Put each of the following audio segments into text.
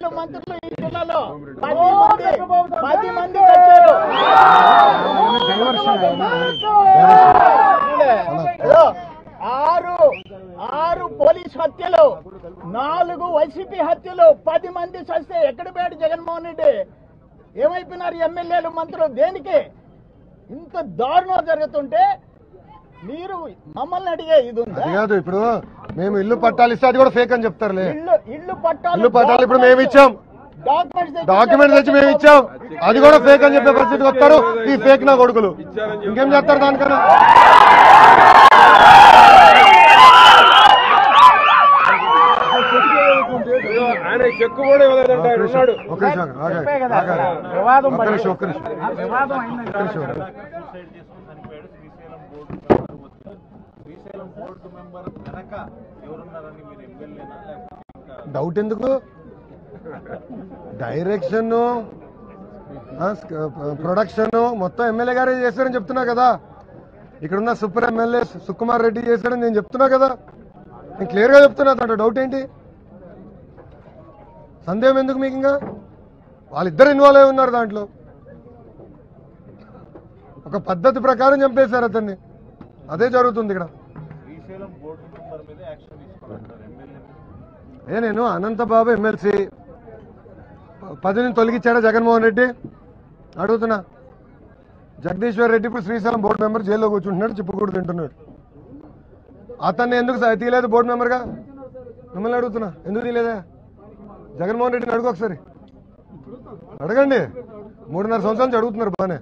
ఎమ్మెల్యేలు మంత్రులు ఈ జిల్లాలో పది మంది పది మంది వచ్చారు ఏదో ఆరు ఆరు పోలీస్ హత్యలు నాలుగు వైసీపీ హత్యలు పది మంది చస్తే ఎక్కడ పోయాడు జగన్మోహన్ రెడ్డి ఏమైపోయినారు ఎమ్మెల్యేలు మంత్రులు దేనికి ఇంత దారుణం జరుగుతుంటే మీరు మమ్మల్ని అడిగే ఇది ఉందా అది కాదు ఇప్పుడు మేము ఇల్లు పట్టాలు ఇస్తే అది కూడా ఫేక్ అని చెప్తారులే ఇల్లు ఇల్లు పట్టాలు ఇల్లు పట్టాలు ఇప్పుడు మేము ఇచ్చాం డాక్యుమెంట్స్ తెచ్చి- డాక్యుమెంట్ తెచ్చి మేము ఇచ్చాం అది కూడా ఫేక్ అని చెప్పే పరిస్థితికి వస్తారు ఈ ఫేక్ నా కొడుకులు ఇంకేం చేస్తారు దానికన్నా ఆయన చెక్కు కూడా ఇవ్వలేదంట ఆయన ఉన్నాడు ఒక నిమిషం ఆగండి, ఆగండి, ఆగండి. ఒక్క నిమిషం ఒక్క నిమిషం ఒక్క నిమిషం ఆగండి. శ్రీశైలం బోర్డు మెంబర్ వెనక ఎవరున్నారని మీరు ఎమ్మెల్యేనా లేకపోతే డౌట్ ఎందుకు డైరెక్షన్ ప్రొడక్షన్ మొత్తం ఎమ్మెల్యే గారే చేశారని చెప్తున్నా కదా ఇక్కడున్న సూపర్ ఎమ్మెల్యే సుకుమార్ రెడ్డి చేశాడని నేను చెప్తున్నా కదా నేను క్లియర్ గా చెప్తున్నా దాంట్లో డౌట్ ఏంటి సందేహం ఎందుకు మీకు ఇంకా వాళ్ళిద్దరు ఇన్వాల్వ్ అయి ఉన్నారు దాంట్లో ఒక పద్ధతి ప్రకారం చంపేశారు అతన్ని అదే జరుగుతుంది ఇక్కడ శ్రీశైలం బోర్డు మెంబర్ మీద యాక్షన్ తీసుకోవాలంటారు ఎమ్మెల్యే ఏ నేను అనంతబాబు ఎమ్మెల్సీ పదిని తొలగించాడా జగన్మోహన్ రెడ్డి అడుగుతున్నా జగదీశ్వర్ రెడ్డి ఇప్పుడు శ్రీశైలం బోర్డు మెంబర్ జైల్లో కూర్చుంటున్నాడు చిప్పుకూడు తింటున్నాడు అతన్ని ఎందుకు స- తీయలేదు బోర్డు మెంబర్గా మిమ్మల్ని అడుగుతున్నా ఎందుకు తీయలేదా జగన్మోహన్ రెడ్డిని అడుగు ఒకసారి అడగండి మూడున్నర సంవత్సరాల నుంచి అడుగుతున్నారు బానే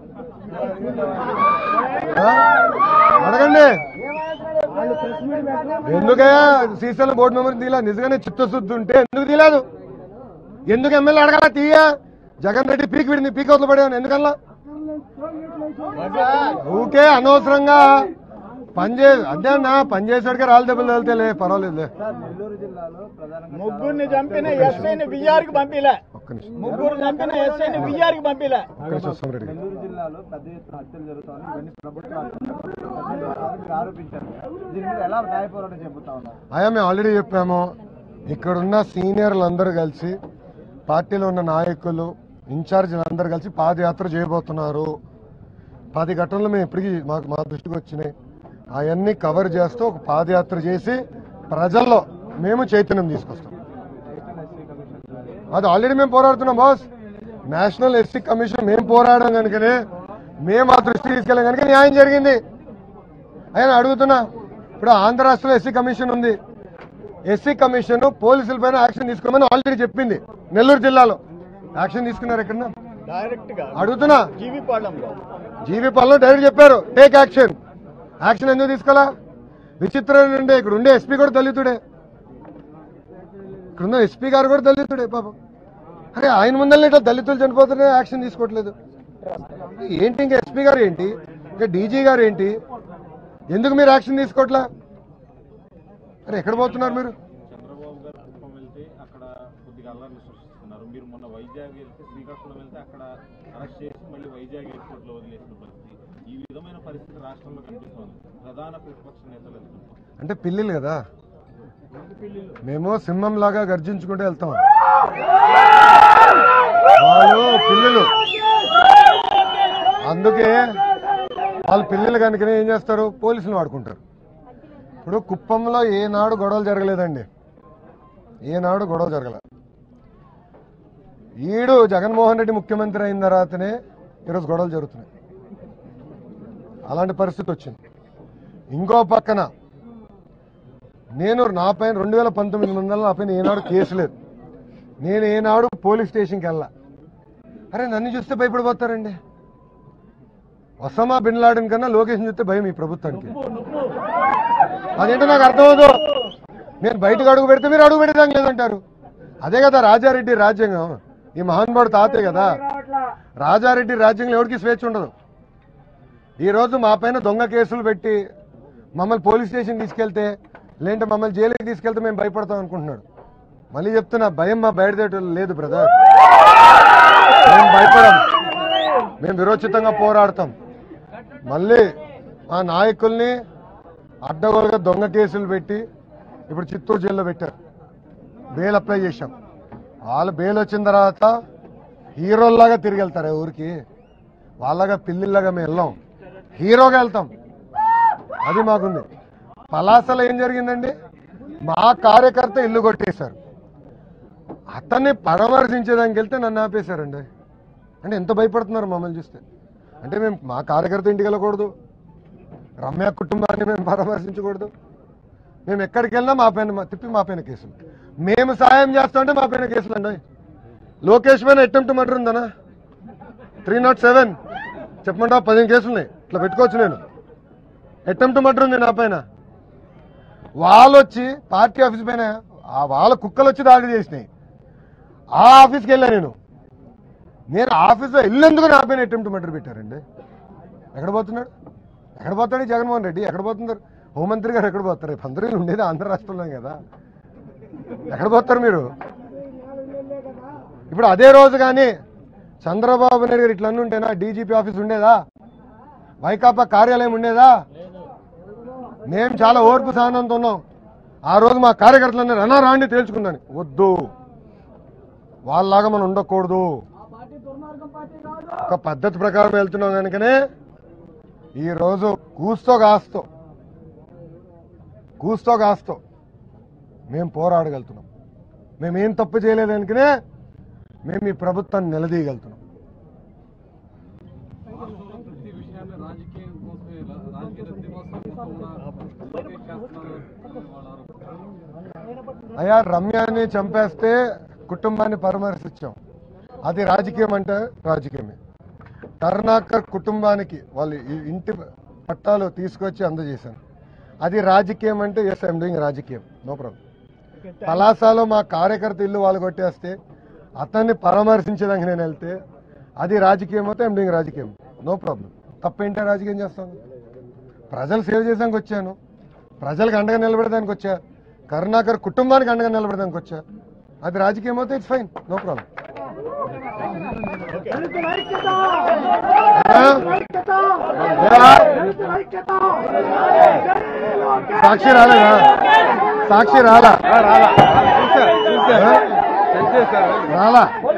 ఆ? అడగండి ఎందుకయ్యా శ్రీశైలం బోర్డు మెంబర్ తీలా నిజంగానే చిత్తశుద్ధి ఉంటే ఎందుకు తీయలేదు ఎందుకు ఎమ్మెల్యే అడగాల తీయ జగన్ రెడ్డి పీక్ విడింది పీక్ అవతల పడేవాను ఎందుకల్లా ఊకే అనవసరంగా పనిచే అదే అన్న పనిచేసాడికే రాళ్ళ దెబ్బలు తగిలితేలే పర్వాలేదులే నెల్లూరు జిల్లాలో ప్రధానంగా ముగ్గురిని చంపిన ఎస్ఐని బిఆర్ కి పంపిలే ఒక్క నిమిషం ముగ్గురు చంపిన ఎస్ఐని బిఆర్ కి పంపిలే ఒక్క నిమిషం సోమిరెడ్డి గారు. నెల్లూరు జిల్లాలో పెద్ద ఎత్తున హత్యలు జరుగుతాయని ఇవన్నీ ప్రభుత్వ హత్యలు జరుగుతాయని మీరు ఆరోపించారు దీని మీద ఎలా న్యాయ పోరాటం చెబుతా ఉన్నారు అయ్యా మేము ఆల్రెడీ చెప్పాము ఇక్కడున్న సీనియర్లు అందరూ కలిసి పార్టీలో ఉన్న నాయకులు ఇన్ఛార్జీలు అందరూ కలిసి పాదయాత్ర చేయబోతున్నారు పది ఘటనలు మేము ఇప్పటికీ మాకు మా దృష్టికి వచ్చినాయి అవన్నీ కవర్ చేస్తూ ఒక పాదయాత్ర చేసి ప్రజల్లో మేము చైతన్యం తీసుకొస్తాం అది ఆల్రెడీ మేము పోరాడుతున్నాం బాస్ నేషనల్ ఎస్సీ కమిషన్ మేము పోరాడాం కనుకనే మేము ఆ దృష్టికి తీసుకెళ్ళాం కనుక న్యాయం జరిగింది ఆయన అడుగుతున్నా ఇప్పుడు ఆంధ్ర రాష్ట్రంలో ఎస్సీ కమిషన్ ఉంది ఎస్సీ కమిషన్ పోలీసుల పైన యాక్షన్ తీసుకోమని ఆల్రెడీ చెప్పింది నెల్లూరు జిల్లాలో యాక్షన్ తీసుకున్నారు ఎక్కడ డైరెక్ట్ గా అడుగుతున్నా జీవిపాళెంలో జీవీ పనులు డైరెక్ట్ చెప్పారు టేక్ యాక్షన్ యాక్షన్ ఎందుకు తీసుకోవాలా విచిత్రం ఉండే ఇక్కడ ఉండే ఎస్పీ కూడా దళితుడే ఇక్కడ ఉన్న ఎస్పీ గారు కూడా దళితుడే పాపం అరే ఆయన ముందర ఇట్లా దళితులు చనిపోతేనే యాక్షన్ తీసుకోవట్లేదు ఏంటి ఇంకా ఎస్పీ గారు ఏంటి ఇంకా డీజీ గారు ఏంటి ఎందుకు మీరు యాక్షన్ తీసుకోవట్లా అరే ఎక్కడ పోతున్నారు మీరు చంద్రబాబు గారు కుప్పం వెళ్తే అక్కడ కొద్దిగా అల్లర్లు సృష్టిస్తున్నారు మీరు మొన్న వైజాగ్ వెళ్తే శ్రీకాకుళం వెళ్తే అక్కడ అరెస్ట్ చేసి మళ్ళీ వైజాగ్ ఎయిర్పోర్ట్ లో వదిలేసిన పరిస్థితి ఈ విధమైన పరిస్థితి రాష్ట్రంలో కనిపిస్తోంది ప్రధాన ప్రతిపక్ష నేతలు వెళ్తున్నారు అంటే పిల్లిలు కదా మేము సింహం లాగా గర్జించుకుంటూ వెళ్తాం వాళ్ళు పిల్లలు అందుకే వాళ్ళు పిల్లలు కనుకనే ఏం చేస్తారు పోలీసులు వాడుకుంటారు ఇప్పుడు కుప్పంలో ఏనాడు గొడవలు జరగలేదండి ఏనాడు గొడవ జరగల ఈడు జగన్మోహన్ రెడ్డి ముఖ్యమంత్రి అయిన తర్వాతనే ఈరోజు గొడవలు జరుగుతున్నాయి అలాంటి పరిస్థితి వచ్చింది ఇంకో పక్కన నేను నా పైన రెండు వేల పంతొమ్మిది వందల నా పైన ఏనాడు కేసు లేదు నేను ఏనాడు పోలీస్ స్టేషన్కి వెళ్ళా అరే నన్ను చూస్తే భయపడిపోతారండి ఒసమా బిన్ లాడెన్ కన్నా లోకేషన్ చూస్తే భయం ఈ ప్రభుత్వానికి అదేంటో నాకు అర్థమవుదు నేను బయటకు అడుగు పెడితే మీరు అడుగు పెట్టడానికి లేదంటారు అదే కదా రాజారెడ్డి రాజ్యాంగం ఈ మహానుభావుడు తాతే కదా రాజారెడ్డి రాజ్యంలో ఎవరికి స్వేచ్ఛ ఉండదు ఈ రోజు మా పైన దొంగ కేసులు పెట్టి మమ్మల్ని పోలీస్ స్టేషన్ తీసుకెళ్తే లేదంటే మమ్మల్ని జైలుకి తీసుకెళ్తే మేము భయపడతాం అనుకుంటున్నాడు మళ్ళీ చెప్తున్నా భయం మా బయటదేట లేదు బ్రదర్ మేము భయపడం మేము విరోచితంగా పోరాడతాం మళ్ళీ మా నాయకుల్ని అడ్డగోలుగా దొంగ కేసులు పెట్టి ఇప్పుడు చిత్తూరు జైల్లో పెట్టారు బెయిల్ అప్లై చేశాం వాళ్ళు బెయిల్ వచ్చిన తర్వాత హీరోల్లాగా తిరిగి వెళ్తారు ఏ ఊరికి వాళ్ళగా పిల్లిల్లాగా మేము వెళ్ళాం హీరోగా వెళ్తాం అది మాకుంది పలాసలో ఏం జరిగిందండి మా కార్యకర్త ఇల్లు కొట్టేశారు అతన్ని పరామర్శించేదానికి వెళ్తే నన్ను ఆపేశారండి అంటే ఎంత భయపడుతున్నారు మమ్మల్ని చూస్తే అంటే మేము మా కార్యకర్త ఇంటికి వెళ్ళకూడదు రమ్య కుటుంబాన్ని మేము పరామర్శించకూడదు మేము ఎక్కడికి వెళ్ళినా మా పైన మా- తిప్పి మా పైన కేసులు మేము సాయం చేస్తుంటే మా పైన కేసులు అండి లోకేష్ పైన అటెంప్ట్ మర్డర్ ఉందనా త్రీ నాట్ సెవెన్ చెప్పమంటా పదిహేను కేసులు ఉన్నాయి ఇట్లా పెట్టుకోవచ్చు నేను అటెంప్ట్ మర్డర్ ఉంది నా పైన వాళ్ళు వచ్చి పార్టీ ఆఫీస్ పైన ఆ వాళ్ళ కుక్కలు వచ్చి దాడి చేసినాయి ఆ ఆఫీస్కి వెళ్ళా నేను నేను ఆఫీస్లో వెళ్ళేందుకు నా పైన అటెంప్ట్ మర్డర్ పెట్టారండి ఎక్కడ పోతున్నాడు ఎక్కడ పోతాడు ఈ జగన్మోహన్ రెడ్డి ఎక్కడ పోతున్నారు హోంమంత్రి గారు ఎక్కడ పోతారు రేపు అందరూ ఉండేది ఆంధ్ర రాష్ట్రంలో కదా ఎక్కడ పోతారు మీరు ఇప్పుడు అదే రోజు కానీ చంద్రబాబు నాయుడు గారు ఇట్లా అన్ని ఉంటేనా డీజీపీ ఆఫీస్ ఉండేదా వైకాపా కార్యాలయం ఉండేదా మేము చాలా ఓర్పు సహనంతో ఉన్నాం ఆ రోజు మా కార్యకర్తలన్నీ రనా రాండి తేల్చుకుందని వద్దు వాళ్ళలాగా మనం ఉండకూడదు ఒక పద్ధతి ప్రకారం వెళ్తున్నాం కనుకనే ఈ రోజు కూస్తో కాస్తో కూస్తో కాస్తో మేము పోరాడగలుగుతున్నాం మేము ఏం తప్పు చేయలేదు కనుకనే మేము ఈ ప్రభుత్వాన్ని నిలదీయగలుగుతున్నాం ప్రతి విషయాన్ని రాజకీయం కోసమే రాజకీయ లబ్ధి కోసం మొత్తం కూడా లోకేష్ చేస్తున్నారు వాళ్ళ ఆరోపణ అయ్యా రమ్యాన్ని చంపేస్తే కుటుంబాన్ని పరామర్శించాం అది రాజకీయం అంటే రాజకీయమే కరుణాకర్ కుటుంబానికి వాళ్ళు ఈ ఇంటి పట్టాలు తీసుకొచ్చి అందజేశాను అది రాజకీయం అంటే ఎస్ ఐఎమ్ డూయింగ్ రాజకీయం నో ప్రాబ్లం పలాసాలో మా కార్యకర్త ఇల్లు వాళ్ళు కొట్టేస్తే అతన్ని పరామర్శించడానికి నేను వెళ్తే అది రాజకీయం అయితే ఐఎమ్ డూయింగ్ రాజకీయం నో ప్రాబ్లం తప్పేంటే రాజకీయం చేస్తాను ప్రజలు సేవ చేసానికి వచ్చాను ప్రజలకు అండగా నిలబడడానికి వచ్చా కరుణాకర్ కుటుంబానికి అండగా నిలబడడానికి వచ్చా అది రాజకీయం అయితే it's fine no problem Sakshi రాలేదా సాక్షి రాలా చూసా చూసా రాలా